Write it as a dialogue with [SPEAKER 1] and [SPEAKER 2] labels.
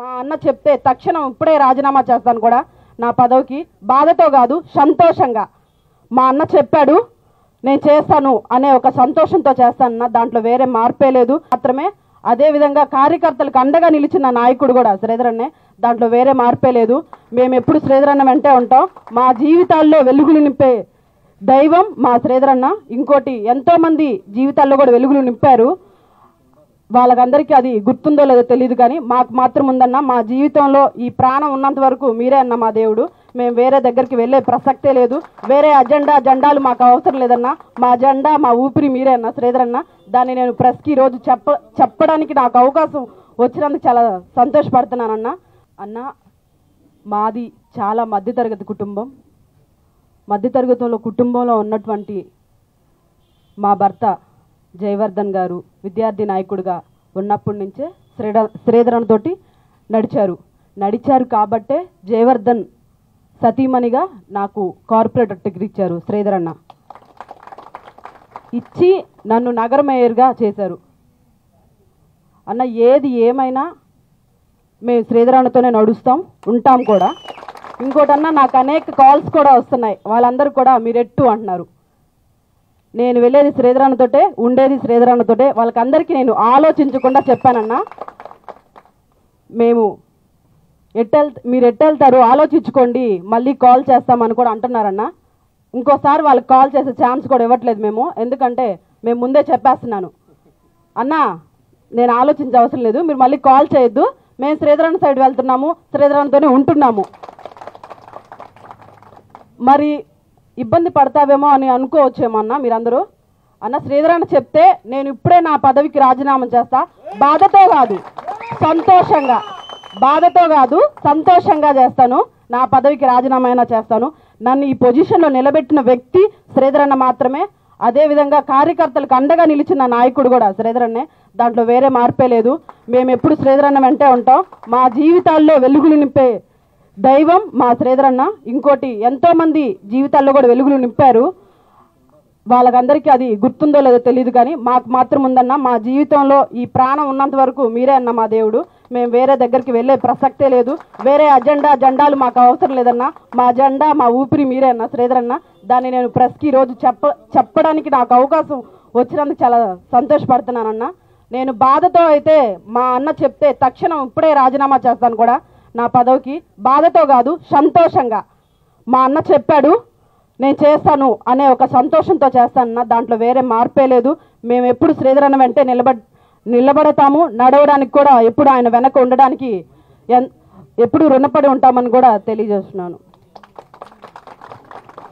[SPEAKER 1] మా అన్న చెప్తే తక్షణం ఇప్పుడే రాజీనామా చేస్తాను కూడా నా పదవికి బాధతో కాదు సంతోషంగా మా అన్న చెప్పాడు నేను చేస్తాను అనే ఒక సంతోషంతో చేస్తానన్న దాంట్లో వేరే మార్పే లేదు మాత్రమే అదే విధంగా కార్యకర్తలకు అండగా నిలిచిన నాయకుడు కూడా శ్రీధరన్నే దాంట్లో వేరే మార్పే లేదు మేము ఎప్పుడు శ్రీధరన్న వెంటే ఉంటాం మా జీవితాల్లో వెలుగులు నింపే దైవం మా శ్రీధరన్న ఇంకోటి ఎంతో మంది జీవితాల్లో కూడా వెలుగులు నింపారు వాళ్ళకందరికీ అది గుర్తుందో లేదో తెలియదు కానీ మాకు మాత్రం ఉందన్న మా జీవితంలో ఈ ప్రాణం ఉన్నంత వరకు మీరే అన్న మా దేవుడు మేము వేరే దగ్గరికి వెళ్ళే ప్రసక్తే లేదు వేరే అజెండా జెండాలు మాకు అవసరం లేదన్న మా జెండా మా ఊపిరి మీరే అన్న శ్రీధరన్న దాన్ని నేను ప్రెస్కి ఈరోజు చెప్ప చెప్పడానికి నాకు అవకాశం వచ్చినందుకు చాలా సంతోషపడుతున్నానన్న అన్న మాది చాలా మధ్యతరగతి కుటుంబం మధ్యతరగతిలో కుటుంబంలో ఉన్నటువంటి మా భర్త జయవర్ధన్ గారు విద్యార్థి నాయకుడిగా ఉన్నప్పటి నుంచే శ్రీధ శ్రీధరన్ తోటి నడిచారు నడిచారు కాబట్టే జయవర్ధన్ సతీమణిగా నాకు కార్పొరేటర్ టికెట్ ఇచ్చారు శ్రీధరన్న ఇచ్చి నన్ను నగర మేయర్గా చేశారు అన్న ఏది ఏమైనా మేము శ్రీధరన్నతోనే నడుస్తాం ఉంటాం కూడా ఇంకోటన్నా నాకు అనేక కాల్స్ కూడా వస్తున్నాయి వాళ్ళందరూ కూడా మీరెట్టు అంటున్నారు నేను వెళ్ళేది శ్రీధరన్నతోటే ఉండేది శ్రీధరన్నతోటే వాళ్ళకందరికీ నేను ఆలోచించకుండా చెప్పానన్నా మేము ఎట్టెల్ మీరు ఎట్టెళ్తారు ఆలోచించుకోండి మళ్ళీ కాల్ చేస్తామని కూడా అంటున్నారన్న ఇంకోసారి వాళ్ళకి కాల్ చేసే ఛాన్స్ కూడా ఇవ్వట్లేదు మేము ఎందుకంటే మేము ముందే చెప్పేస్తున్నాను అన్నా నేను ఆలోచించే అవసరం లేదు మీరు మళ్ళీ కాల్ చేయొద్దు మేము శ్రీధరన్ సైడ్ వెళ్తున్నాము శ్రీధరన్తోనే ఉంటున్నాము మరి ఇబ్బంది పడతావేమో అని అనుకోవచ్చేమో అన్న మీరందరూ అన్న శ్రీధరన్ చెప్తే నేను ఇప్పుడే నా పదవికి రాజీనామా చేస్తా బాధతో కాదు సంతోషంగా బాధతో కాదు సంతోషంగా చేస్తాను నా పదవికి రాజీనామా అయినా చేస్తాను నన్ను ఈ పొజిషన్లో నిలబెట్టిన వ్యక్తి శ్రీధరన్న మాత్రమే అదే విధంగా కార్యకర్తలకు అండగా నిలిచిన నాయకుడు కూడా శ్రీధరన్నే దాంట్లో వేరే మార్పే లేదు మేము ఎప్పుడు శ్రీధరన్న వెంటే ఉంటాం మా జీవితాల్లో వెలుగులు నింపే దైవం మా శ్రీధరన్న ఇంకోటి ఎంతో మంది జీవితాల్లో కూడా వెలుగులు నింపారు వాళ్ళకందరికీ అది గుర్తుందో లేదో తెలియదు కానీ మాకు మాత్రం ఉందన్న మా జీవితంలో ఈ ప్రాణం ఉన్నంత వరకు మీరే అన్న మా దేవుడు మేము వేరే దగ్గరికి వెళ్ళే ప్రసక్తే లేదు వేరే అజెండా జెండాలు మాకు అవసరం లేదన్న మా జెండా మా ఊపిరి మీరే అన్న శ్రీధరన్న దాన్ని నేను ప్రెస్కి ఈరోజు చెప్ప చెప్పడానికి నాకు అవకాశం వచ్చినందుకు చాలా సంతోషపడుతున్నానన్న నేను బాధతో అయితే మా అన్న చెప్తే తక్షణం ఇప్పుడే రాజీనామా చేస్తాను కూడా నా పదవికి బాధతో కాదు సంతోషంగా మా అన్న చెప్పాడు నేను చేస్తాను అనే ఒక సంతోషంతో చేస్తానన్న దాంట్లో వేరే మార్పే లేదు మేము ఎప్పుడు శ్రీధరన్న వెంటే నిలబడ్ నిలబడతాము నడవడానికి కూడా ఎప్పుడు ఆయన వెనక ఉండడానికి ఎన్- ఎప్పుడు రుణపడి ఉంటామని కూడా తెలియజేస్తున్నాను